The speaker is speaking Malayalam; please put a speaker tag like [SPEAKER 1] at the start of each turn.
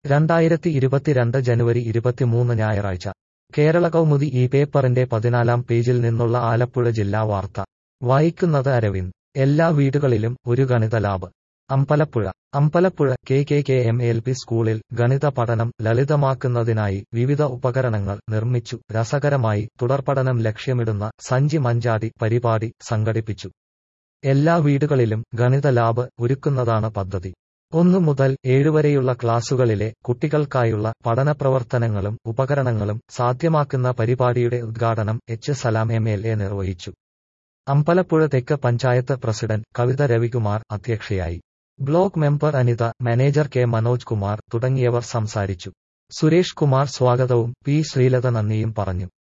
[SPEAKER 1] രണ്ടായിരത്തി ഇരുപത്തിരണ്ട് ജനുവരി ഇരുപത്തിമൂന്ന് ഞായറാഴ്ച കേരള കൗമുദി ഈ പേപ്പറിന്റെ പതിനാലാം പേജിൽ നിന്നുള്ള ആലപ്പുഴ ജില്ലാ വാർത്ത വായിക്കുന്നത് അരവിന്ദ് എല്ലാ വീടുകളിലും ഒരു ഗണിത lab Ambalappuzha Ambalappuzha K K K M L P സ്കൂളിൽ ഗണിത പഠനം ലളിതമാക്കുന്നതിനായി വിവിധ ഉപകരണങ്ങൾ നിർമ്മിച്ചു രസകരമായി തുടർപഠനം ലക്ഷ്യമിടുന്ന സഞ്ചി മഞ്ചാടി പരിപാടി സംഘടിപ്പിച്ചു എല്ലാ വീടുകളിലും ഗണിത ലാബ് ഒരുക്കുന്നതാണ് പദ്ധതി ഒന്നു മുതൽ ഏഴുവരെയുള്ള ക്ലാസുകളിലെ കുട്ടികൾക്കായുള്ള പഠനപ്രവർത്തനങ്ങളും ഉപകരണങ്ങളും സാധ്യമാക്കുന്ന പരിപാടിയുടെ ഉദ്ഘാടനം H Salam M L A നിർവഹിച്ചു അമ്പലപ്പുഴ തെക്ക് പഞ്ചായത്ത് പ്രസിഡന്റ് കവിത രവികുമാർ അധ്യക്ഷയായി block member Anitha manager K Manoj Kumar തുടങ്ങിയവർ സംസാരിച്ചു സുരേഷ് കുമാർ സ്വാഗതവും പി ശ്രീലത നന്ദിയും പറഞ്ഞു